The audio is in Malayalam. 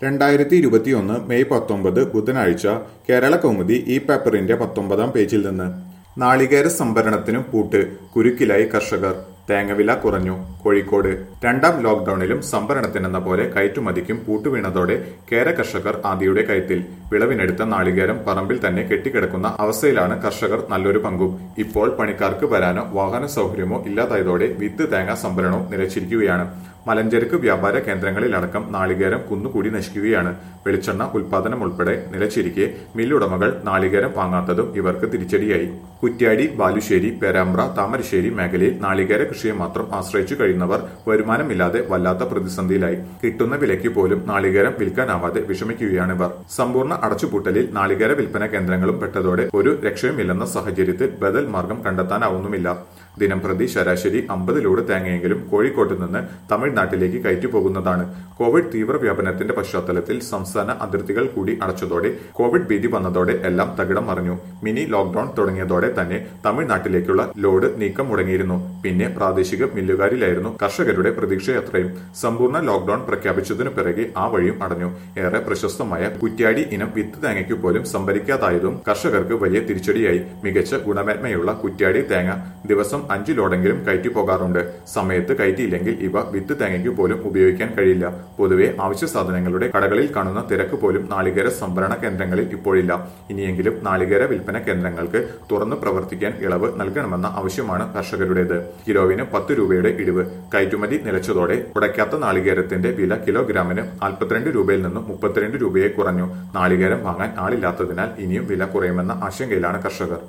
രണ്ടായിരത്തി ഇരുപത്തിയൊന്ന് മെയ് പത്തൊമ്പത് ബുധനാഴ്ച കേരള കൗമുദി ഈ പേപ്പറിന്റെ പത്തൊമ്പതാം പേജിൽ നിന്ന് നാളികേര സംഭരണത്തിനും പൂട്ട് കുരുക്കിലായി കർഷകർ തേങ്ങവില കുറഞ്ഞു കോഴിക്കോട് രണ്ടാം ലോക്ഡൌണിലും സംഭരണത്തിനെന്ന പോലെ കയറ്റുമതിക്കും പൂട്ടുവീണതോടെ കേര കർഷകർ ആദിയുടെ കയത്തിൽ വിളവിനെടുത്ത നാളികേരം പറമ്പിൽ തന്നെ കെട്ടിക്കിടക്കുന്ന അവസ്ഥയിലാണ് കർഷകർ നല്ലൊരു പങ്കും ഇപ്പോൾ പണിക്കാർക്ക് വരാനോ വാഹന സൗകര്യമോ ഇല്ലാതായതോടെ വിത്ത് തേങ്ങ സംഭരണവും നിലച്ചിരിക്കുകയാണ് മലഞ്ചരക്ക് വ്യാപാര കേന്ദ്രങ്ങളിലടക്കം നാളികേരം കുന്നുകൂടി നശിക്കുകയാണ് വെളിച്ചെണ്ണ ഉൽപാദനം ഉൾപ്പെടെ നിലച്ചിരിക്കെ മില്ലുടമകൾ നാളികേരം വാങ്ങാത്തതും ഇവർക്ക് തിരിച്ചടിയായി കുറ്റ്യാടി ബാലുശ്ശേരി പേരാമ്പ്ര താമരശ്ശേരി മേഖലയിൽ നാളികേര കൃഷിയെ മാത്രം ആശ്രയിച്ചു കഴിയുന്നവർ വരുമാനമില്ലാതെ വല്ലാത്ത പ്രതിസന്ധിയിലായി കിട്ടുന്ന വിലയ്ക്ക് പോലും നാളികേരം വിൽക്കാനാവാതെ വിഷമിക്കുകയാണ് ഇവർ സമ്പൂർണ്ണ അടച്ചുപൂട്ടലിൽ നാളികേര വിൽപ്പന കേന്ദ്രങ്ങളും പെട്ടതോടെ ഒരു രക്ഷയുമില്ലെന്ന സാഹചര്യത്തിൽ ബദൽ മാർഗം കണ്ടെത്താനാവുന്നുമില്ല ദിനംപ്രതി ശരാശരി അമ്പത് ലോഡ് തേങ്ങയെങ്കിലും കോഴിക്കോട്ട് നിന്ന് തമിഴ്നാട്ടിലേക്ക് കയറ്റി പോകുന്നതാണ് കോവിഡ് തീവ്രവ്യാപനത്തിന്റെ പശ്ചാത്തലത്തിൽ സംസ്ഥാന അതിർത്തികൾ കൂടി അടച്ചതോടെ കോവിഡ് ഭീതി വന്നതോടെ എല്ലാം തകിടം മറിഞ്ഞു മിനി ലോക്ഡൌൺ തുടങ്ങിയതോടെ തന്നെ തമിഴ്നാട്ടിലേക്കുള്ള ലോഡ് നീക്കം മുടങ്ങിയിരുന്നു പിന്നെ പ്രാദേശിക മില്ലുകാരിലായിരുന്നു കർഷകരുടെ പ്രതീക്ഷയത്രയും സമ്പൂർണ്ണ ലോക്ഡൌൺ പ്രഖ്യാപിച്ചതിനു പിറകെ ആ വഴിയും അടഞ്ഞു ഏറെ പ്രശസ്തമായ കുറ്റ്യാടി ഇനം വിത്ത് തേങ്ങയ്ക്ക് പോലും സംഭരിക്കാതായതും കർഷകർക്ക് വലിയ തിരിച്ചടിയായി മികച്ച ഗുണമേന്മയുള്ള കുറ്റ്യാടി തേങ്ങ ദിവസം അഞ്ചു ലോഡെങ്കിലും കയറ്റി പോകാറുണ്ട് സമയത്ത് കയറ്റിയില്ലെങ്കിൽ ഇവ വിത്ത് തേങ്ങയ്ക്ക് പോലും ഉപയോഗിക്കാൻ കഴിയില്ല പൊതുവെ ആവശ്യ സാധനങ്ങളുടെ കടകളിൽ കാണുന്ന തിരക്ക് പോലും നാളികേര സംഭരണ കേന്ദ്രങ്ങളിൽ ഇപ്പോഴില്ല ഇനിയെങ്കിലും നാളികേര വിൽപ്പന കേന്ദ്രങ്ങൾക്ക് തുറന്നു പ്രവർത്തിക്കാൻ ഇളവ് നൽകണമെന്ന ആവശ്യമാണ് കർഷകരുടേത് കിലോവിന് പത്ത് രൂപയുടെ ഇടിവ് കയറ്റുമതി നിലച്ചതോടെ ഉടയ്ക്കാത്ത നാളികേരത്തിന്റെ വില കിലോഗ്രാമിന് നാൽപ്പത്തിരണ്ട് രൂപയിൽ നിന്നും മുപ്പത്തിരണ്ട് രൂപയെ കുറഞ്ഞു നാളികേരം വാങ്ങാൻ ആളില്ലാത്തതിനാൽ ഇനിയും വില കുറയുമെന്ന ആശങ്കയിലാണ് കർഷകർ